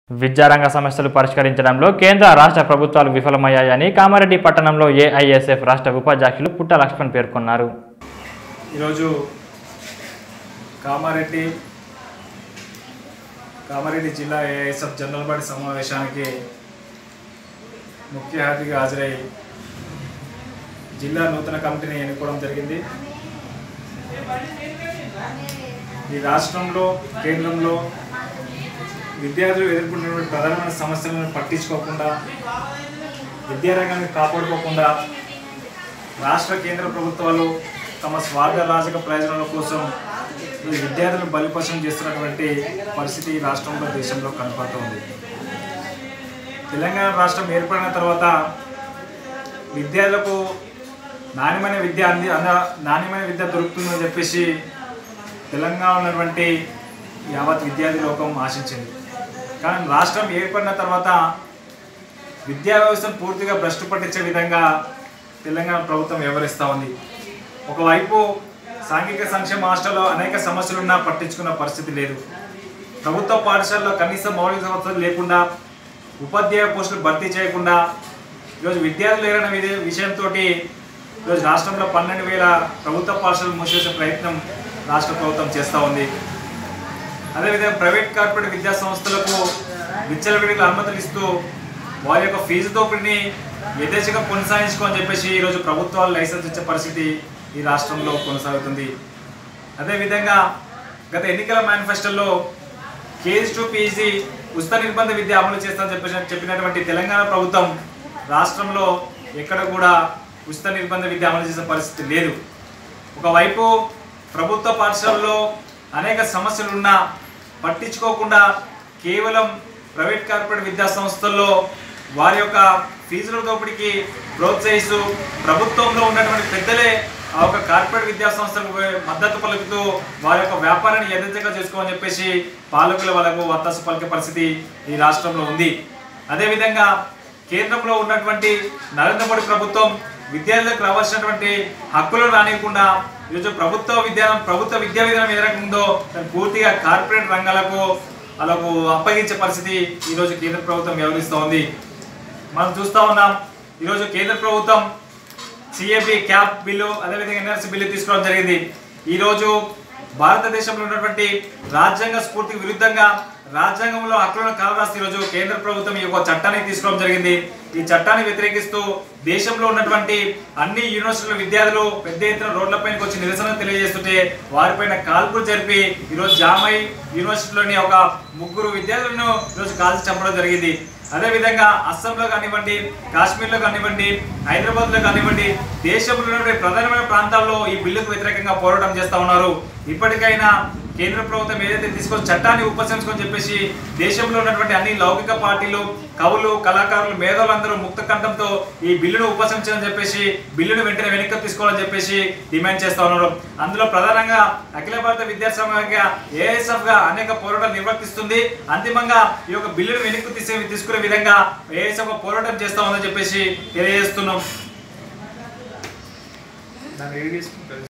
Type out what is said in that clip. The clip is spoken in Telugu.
విద్యారంగ సమస్యలు పరిష్కరించడంలో కేంద్ర రాష్ట్ర ప్రభుత్వాలు విఫలమయ్యాయని కామారెడ్డి పట్టణంలో ఏఐఎస్ఎఫ్ రాష్ట్ర ఉపాధ్యక్షులు పుట్ట లక్ష్మణ్ పేర్కొన్నారు ఈరోజు కామారెడ్డి కామారెడ్డి జిల్లా ఏఐఎస్ఎఫ్ జనరల్ బాడీ సమావేశానికి ముఖ్య అతిథిగా హాజరై జిల్లా నూతన కమిటీని ఎన్నుకోవడం జరిగింది ఈ రాష్ట్రంలో కేంద్రంలో విద్యార్థులు ఎదుర్కొంటున్నటువంటి ప్రధానమైన సమస్యలను పట్టించుకోకుండా విద్యారంగాన్ని కాపాడుకోకుండా రాష్ట్ర కేంద్ర ప్రభుత్వాలు తమ స్వార్థ రాజక ప్రయోజనాల కోసం ఈ విద్యార్థులను బలిపశం చేస్తున్నటువంటి పరిస్థితి ఈ రాష్ట్రంలో దేశంలో కనపడుతోంది తెలంగాణ రాష్ట్రం ఏర్పడిన తర్వాత విద్యార్థులకు నాణ్యమైన విద్య అంది అంద నాణ్యమైన విద్య దొరుకుతుందని చెప్పేసి తెలంగాణ ఉన్నటువంటి యావత్ విద్యార్థి లోకం ఆశించింది కానీ రాష్ట్రం ఏర్పడిన తర్వాత విద్యా వ్యవస్థను పూర్తిగా భ్రష్టు పట్టించే విధంగా తెలంగాణ ప్రభుత్వం వ్యవహరిస్తూ ఉంది ఒకవైపు సాంఘిక సంక్షేమ హాస్టల్లో అనేక సమస్యలున్నా పట్టించుకున్న పరిస్థితి లేదు ప్రభుత్వ పాఠశాలలో కనీస మౌలిక సవస్థలు లేకుండా ఉపాధ్యాయ పోస్టులు భర్తీ చేయకుండా ఈరోజు విద్యార్థులు లేరన్న విధి- విషయంతో ఈరోజు రాష్ట్రంలో పన్నెండు వేల ప్రభుత్వ పాఠశాలలు మూసివేసే ప్రయత్నం రాష్ట్ర ప్రభుత్వం చేస్తూ ఉంది అదేవిధంగా ప్రైవేట్ కార్పొరేట్ విద్యా సంస్థలకు విచ్చలవిడిగా అనుమతులు ఇస్తూ వారి యొక్క ఫీజు దోపిడిని యథేచ్ఛగా కొనసాగించుకోని చెప్పేసి ఈరోజు ప్రభుత్వాలు లైసెన్స్ ఇచ్చే పరిస్థితి ఈ రాష్ట్రంలో కొనసాగుతుంది అదేవిధంగా గత ఎన్నికల మేనిఫెస్టోలో కేజీ టు పీజీ ఉచిత నిర్బంధ విద్య అమలు చేస్తామని చెప్పేసి చెప్పినటువంటి తెలంగాణ ప్రభుత్వం రాష్ట్రంలో ఎక్కడ కూడా ఉచిత నిర్బంధ విద్య అమలు చేసే పరిస్థితి లేదు ఒకవైపు ప్రభుత్వ పాఠశాలలో అనేక సమస్యలు ఉన్నా పట్టించుకోకుండా కేవలం ప్రైవేట్ కార్పొరేట్ విద్యా సంస్థల్లో వారి యొక్క ఫీజుల దోపిడీకి ప్రోత్సహిస్తూ ప్రభుత్వంలో ఉన్నటువంటి పెద్దలే ఆ ఒక కార్పొరేట్ విద్యా సంస్థలకు మద్దతు పలుకుతూ వారి యొక్క వ్యాపారాన్ని యథేచ్ఛగా చేసుకోమని చెప్పేసి పాలకుల వాళ్ళకు వత్తాసు పలికే పరిస్థితి ఈ రాష్ట్రంలో ఉంది అదేవిధంగా కేంద్రంలో ఉన్నటువంటి నరేంద్ర మోడీ ప్రభుత్వం విద్యార్థులకు రావాల్సినటువంటి హక్కులను రానియకుండా ఈరోజు ప్రభుత్వ విద్యా ప్రభుత్వ విద్యా విధానం ఏ రకంగా ఉందో దాన్ని పూర్తిగా కార్పొరేట్ రంగాలకు వాళ్ళకు అప్పగించే పరిస్థితి ఈరోజు కేంద్ర ప్రభుత్వం వ్యవహరిస్తూ ఉంది మనం చూస్తూ ఉన్నాం ఈరోజు కేంద్ర ప్రభుత్వం సిఏపి క్యాప్ బిల్లు అదేవిధంగా ఎన్ఆర్సీ బిల్లు తీసుకోవడం జరిగింది ఈరోజు భారతదేశంలో ఉన్నటువంటి రాజ్యాంగ స్ఫూర్తికి విరుద్ధంగా రాజ్యాంగంలో హక్కులను కాలరాసి ఈరోజు కేంద్ర ప్రభుత్వం ఈ యొక్క చట్టాన్ని తీసుకోవడం జరిగింది ఈ చట్టాన్ని వ్యతిరేకిస్తూ దేశంలో ఉన్నటువంటి అన్ని యూనివర్సిటీల విద్యార్థులు పెద్ద ఎత్తున రోడ్లపైనకి వచ్చి నిరసన తెలియజేస్తుంటే వారిపైన కాల్పులు జరిపి ఈరోజు జామై యూనివర్సిటీలోని ఒక ముగ్గురు విద్యార్థులను ఈరోజు కాల్చి చంపడం జరిగింది అదేవిధంగా అస్సాంలో కానివ్వండి కాశ్మీర్లో కానివ్వండి హైదరాబాద్లో కానివ్వండి దేశంలో ఉన్నటువంటి ప్రధానమైన ప్రాంతాల్లో ఈ బిల్లుకు వ్యతిరేకంగా పోరాటం చేస్తా ఉన్నారు ఇప్పటికైనా కేంద్ర ప్రభుత్వం ఏదైతే తీసుకొని చట్టాన్ని ఉపసంహరించుకొని చెప్పేసి దేశంలో ఉన్నటువంటి అన్ని లౌకిక పార్టీలు కవులు కళాకారులు మేధావులందరూ ముక్త కంఠంతో ఈ బిల్లును ఉపసంహరించాలని చెప్పేసి బిల్లును వెంటనే వెనక్కి తీసుకోవాలని చెప్పేసి డిమాండ్ చేస్తా ఉన్నారు అందులో ప్రధానంగా అఖిల భారత విద్యార్థి సమాఖ్య ఏఎస్ఎఫ్ గా అనేక పోరాటాలు నిర్వర్తిస్తుంది అంతిమంగా ఈ యొక్క బిల్లును వెనక్కి తీసే తీసుకునే విధంగా ఏఎస్ఎఫ్ పోరాటం చేస్తా ఉందని చెప్పేసి తెలియజేస్తున్నాం దాన్ని ఏం చేసుకుంటారు